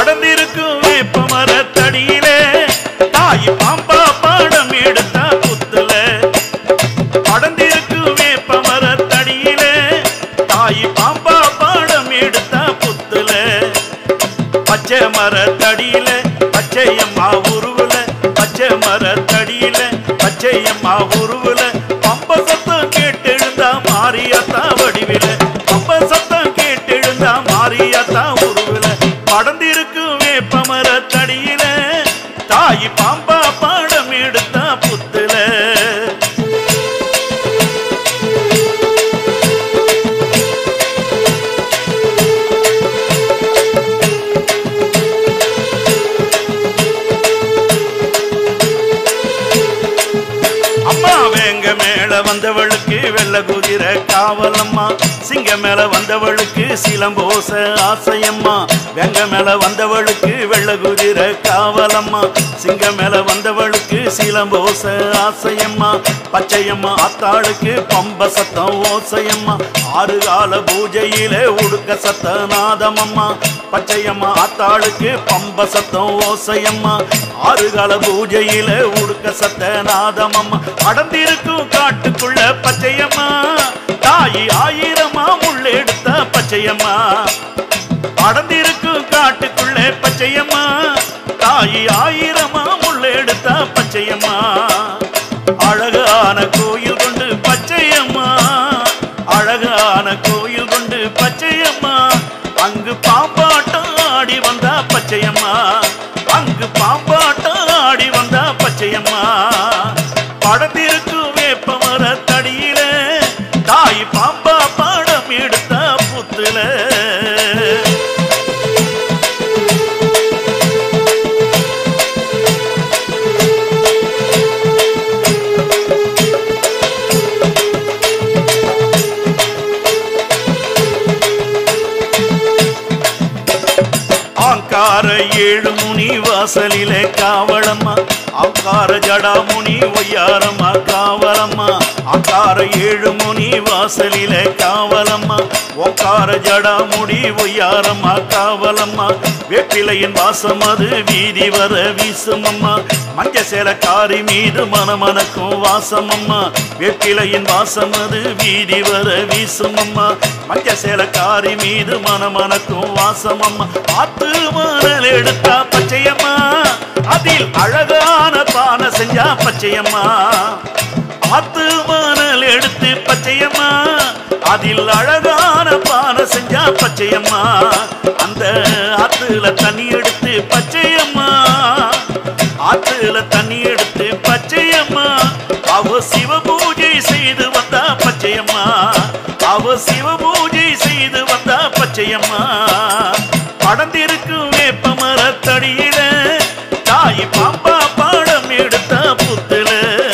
படர்ந்திருக்கும் வேப்ப மரத்தடியிலே தாய் பாம்பா பாடம் எடுத்த புத்துல படர்ந்திருக்கும் வேப்ப மரத்தடியிலே தாய் பாம்பா பாடம் எடுத்த புத்துல பச்சை மரத்தடியில பச்சையம்மா உருவுல பச்சை மரத்தடியில பச்சையம்மா உருவுல பம்ப சத்தம் கேட்டெழுந்தா மாரியாத்தா வடிவில பம்ப சத்தம் கேட்டெழுந்தா மாரியாத்தா உருவுல படர்ந்திருக்கும் வேப்ப மரத்தடியில தாய் பாம்பா பாடம் எடுத்த புத்துல அம்மா வேங்க மேல வந்தவளுக்கு வெள்ள குதிரை காவலம்மா சிங்க மேல வந்தவளுக்கு சிலம்போச ஆசையம்மா வேங்க மேல வந்தவளுக்கு வெள்ள குதிரை காவலம்மா சிங்க மேல வந்தவளுக்கு சிலம்போச ஆசையம்மா பச்சையம்மா அத்தாளுக்கு பம்ப சத்தம் ஓசையம்மா ஆறு கால பூஜையிலே உடுக்க சத்த நாதமம்மா பச்சையம்மா அத்தாளுக்கு பம்ப சத்தம் ஓசையம்மா ஆறு கால பூஜையில உடுக்க சத்த நாதமம்மா அடர்ந்திருக்கும் காட்டுக்குள்ள பச்சையம்மா தாயி ஆயிரமா முள்ளெடுத்த பச்சையம்மா அடர்ந்திருக்கும் காட்டுக்குள்ள பச்சையம்மா தாயி ஆயிரமா முள்ளெடுத்த பச்சையம்மா அழகான கோயில் கொண்டு பச்சையம்மா அழகான கோயில் கொண்டு பச்சையம்மா அங்கு பாம்பாட்டம் ஆடி வந்தா பச்சையம்மா அங்கு பாம்பாட்டம் ஆடி வந்தா பச்சையம்மா படத்திருக்கும் வேப்ப மரத்தடியில தாய் பாம்பா பாடம் எடுத்த புத்துல ஆங்கார ஏழு முனி வாசலிலே காவலம்மா ஆங்கார ஜடாமுனி ஒய்யாரம்மா காவலம்மா ஆங்கார ஏழு முனி வாசலிலே காவலம்மா ஓங்கார ஜடாமுடி ஒய்யாரம்மா காவலம்மா வேப்பிலையின் வாசம் அது வீதி வர வீசுமம்மா மஞ்ச சேலக்காரி மீது மனமனக்கும் வாசமம்மா வேப்பிலையின் வாசம் அது வீதி வர வீசுமம்மா மஞ்ச சேலக்காரி மீது மனமனக்கும் வாசமம்மா ஆத்து மணல் எடுத்தா பச்சையம்மா அதில் அழகான பானை செஞ்சா பச்சையம்மா ஆத்து மணல் எடுத்து பச்சையம்மா அதில் அழகான பானை செஞ்சா பச்சையம்மா அந்த ஆத்துல தண்ணி எடுத்து பச்சையம்மா ஆத்துல தண்ணி எடுத்து பச்சையம்மா அவ சிவ பூஜை செய்து வந்தா பச்சையம்மா அவ சிவ பூஜை செய்து வந்தா பச்சையம்மா படந்திருக்கும் வேப்ப மரத்தடியில தாய் பாம்பா பாடம் எடுத்த புத்துல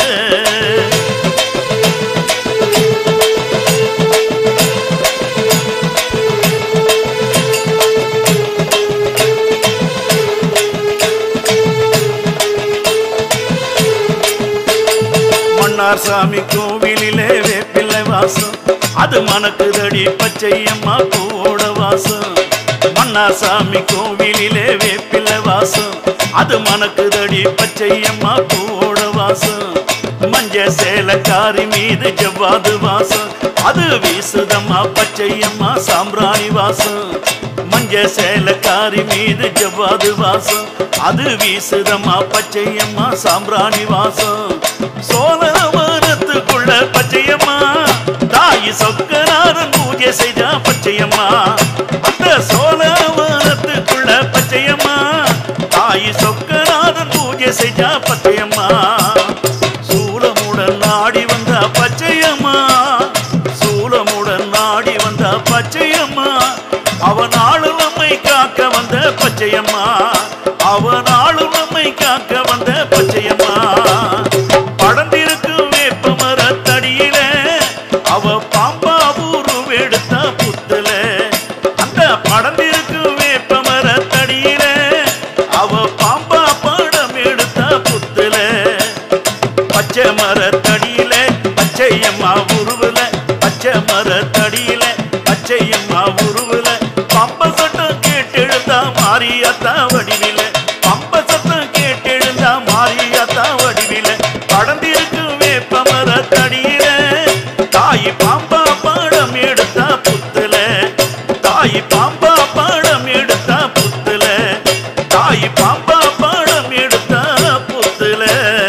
மன்னார் சாமி கோவிலிலே வேப்பிள்ளை வாசம் அது மணக்குதடி பச்சையம்மா பூவோட வாசம் மன்னார் சாமி கோவிலிலே வேப்பிள்ளை வாசம் அது மணக்குதடி பச்சையம்மா பூவோட வாசம் மஞ்ச சேலக்காரி மீது ஜவ்வாது வாசம் அது வீசுதம்மா பச்சையம்மா சாம்பிராணி வாசம் மஞ்ச சேலக்காரி மீது ஜவ்வாது வாசம் அது வீசுதம்மா பச்சையம்மா சாம்பிராணி வாசம் சோழவனத்துக்குள்ள பச்சையம்மா தாய் சொக்கநாதன் பூஜை செய்தா பச்சையம்மா அந்த சோழவனத்துக்குள்ள பச்சையம்மா தாய் சொக்கநாதன் பூஜை செய்தா பச்சையம்மா சூலமுடன் நாடி வந்த பச்சையம்மா சூலமுடன் நாடி வந்த பச்சையம்மா அவனாலும் நம்மை காக்க வந்த பச்சையம்மா அவனாலும் நம்மை காக்க வந்த பச்சையம்மா படர்ந்திருக்கும் வேப்ப மரத்தடியில அவ பாம்பா ஊரு எடுத்த புத்துல அந்த படர்ந்திருக்கும் வேப்ப மரத்தடியில அவ பாம்பா படம் எடுத்த புத்துல பச்சை மரத்தடியில பச்சையம்மா உருவுல பச்சை மரத்தடியில பச்சையம்மா உருவுல பம்ப சட்டம் கேட்டெழுந்தா மாறிய மாரியாத்தா வடிவில பம்ப சத்தம் கேட்டெழுந்தா மாரியாத்தா வடிவில படந்திருக்கும் வேப்பமர தடியில தாய் பாம்பா பாடம் எடுத்தா புத்துல தாய் பாம்பா பாடம் எடுத்தா புத்துல தாய் பாம்பா பாடம் எடுத்தா புத்துல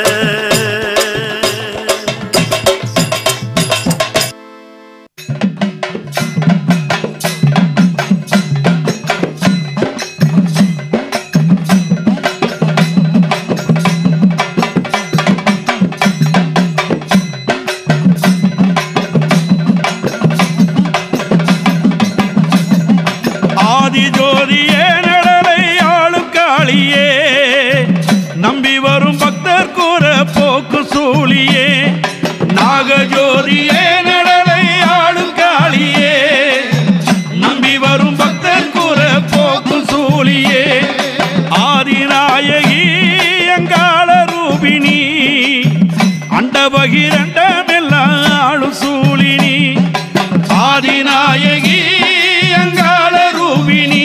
ஆதி ஜோதியே நடலை ஆளும் காளியே நம்பி வரும் பக்தர் கூற போக்கு சூழியே நாகஜோதியே நடலை ஆளும் காளியே நம்பி வரும் பக்தர் கூற போக்கு சூழியே ஆதிநாயகி அங்காள ரூபிணி அண்டபகிரண்டமெல்லாம் ஆளும் சூழினி ஆதிநாயகி அங்காள ரூபிணி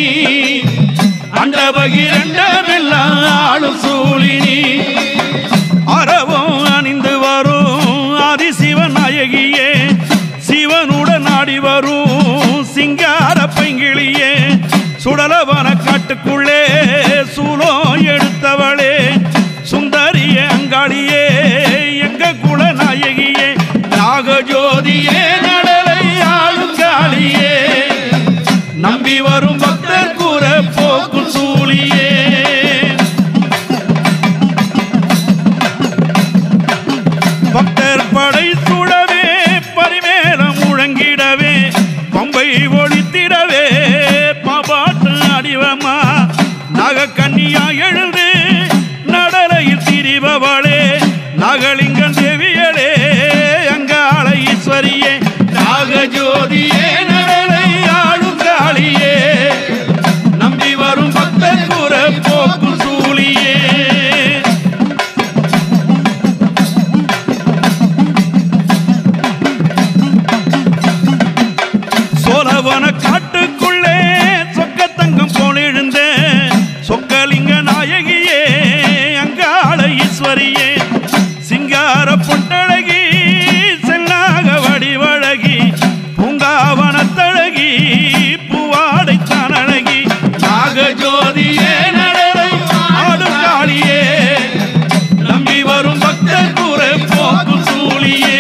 அண்டபகிரண்டமெல்லாம் ஆளும் சூழினி அறவும் அணிந்து வரும் ஆதிசிவன் நாயகியே சிவனுடன் ஆடி வரும் சிங்கார பைங்கிளியே சுடலவன காட்டுக்குள்ளே சூலம் எடுத்தவளே சுந்தரிய அங்காளியே எங்க குல நாயகியே நாகஜோதியே நடலை ஆளுங்காளியே நம்பி வரும் பக்தர் கூற போக்கும் சூழியே பக்தர் படை சுடவே பரிமேலம் முழங்கிடவே பம்பை ஒழித்திடவே பாபாட்டு அடிவமா நக கன்னியா எழுந்து நடலையில் திரிபவளே நகலிங்கன் தேவியலே அங்காள ஈஸ்வரியே நாகஜோதியே நடலை ஆளுங்காளியே நம்பி வரும் பக்தர் கூற போக்கும் சூழியே சோழவன காட்டுக்குள்ளே சொக்கத்தங்கம் போல் எழுந்த சொக்கலிங்க நாயகியே அங்காள ஈஸ்வரியே சிங்கார பொட்டழகி செல்லாக வடிவழகி பூங்காவனத்தழகி பூவாடை தானழகி நாகஜோதியே நடலை ஆடும் காளியே நம்பி வரும் பக்தர் கூற போக்கும் சூழியே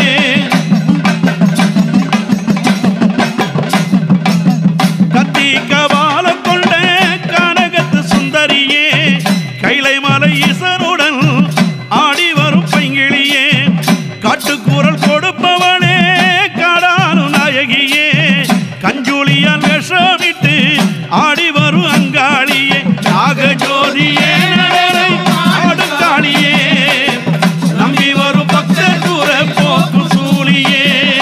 கத்தி கபாலம் கொண்ட கனகத்து சுந்தரியே கைலை மலை ஈசனுடன் ஆடி வரும் பைங்கிளியே காட்டுக்கூறல் கொடுப்பவனே காடானு நாயகியே கஞ்சூலியால் விஷமிட்டு ஆடி வரும் அங்காளியே நாகஜோதியே நடலை ஆடுங்காளியே நம்பி வரும் பக்தர் கூற போக்கு சூழியே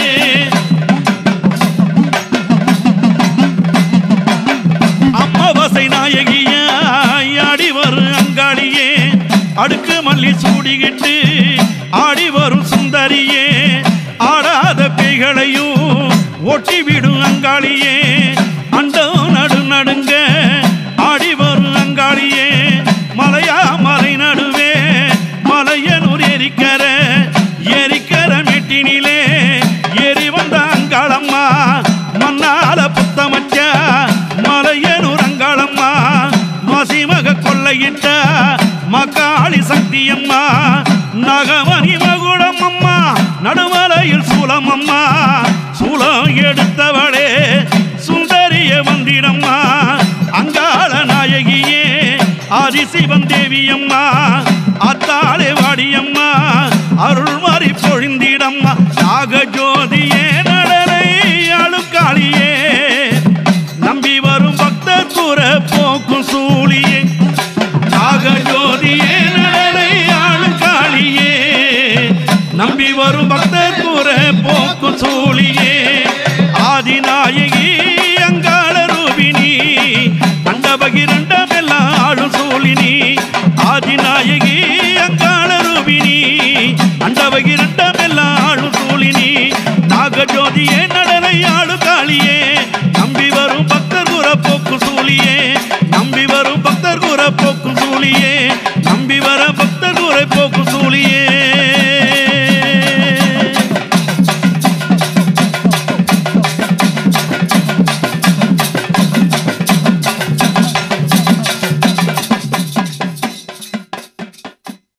அம்மாவாசை நாயகியாய் ஆடி வரும் அங்காளியே அடுக்கு மல்லி சூடிக்கிட்டு ஆடி வரும் சுந்தரியே ஆடாத பேய்களையும் ஒட்டி விடும் அங்காளியே அண்டம் நடு நடுங்க ஆடி வரும் அங்காளியே மலையா மலை நடுவே மலையனூர் எரிக்கர எரிக்கர மெட்டினிலே ஏறி வந்த அங்காளம்மா மண்ணால புத்தமச்ச மலையனூர் அங்காளம்மா மசிமக கொள்ளையிட்ட மக்காளி சக்தியம்மா நகமணி மகுடம் அம்மா நடுமலையில் சூலம் அம்மா சூலம் எடுத்தவளே சுந்தரிய வந்திடம்மா அங்காள நாயகியே ஆதிசிவன் தேவியம்மா அத்தாளே வாடியம்மா அருள்மாறி பொழிந்திடம்மா நாகஜோதியே நடலை அழுக்காளியே நம்பி வரும் பக்தர் கூற போக்கும் சூழியே நாகஜோதியே நடலை ஆளுக்காளியே நம்பி வரும் பக்தர் கூற போக்கும் சூழியே ஆதிநாயகி அங்காள ரூபிணி அண்டபகிரண்டமெல்லாம் ஆளும் சூழினி ஆதிநாயகி அங்காள ரூபிணி அண்டபகிரண்டமெல்லாம் ஆளும் சூழினி நாகஜோதியே நடனை ஆளு காளியே நம்பி வரும் பக்தர் கூற போக்கு சூழியே நம்பி வரும் பக்தர் பக்தர் குறை போக்கும் சூழியே நம்பி வர பக்தர் குறை போக்கும் சூழியே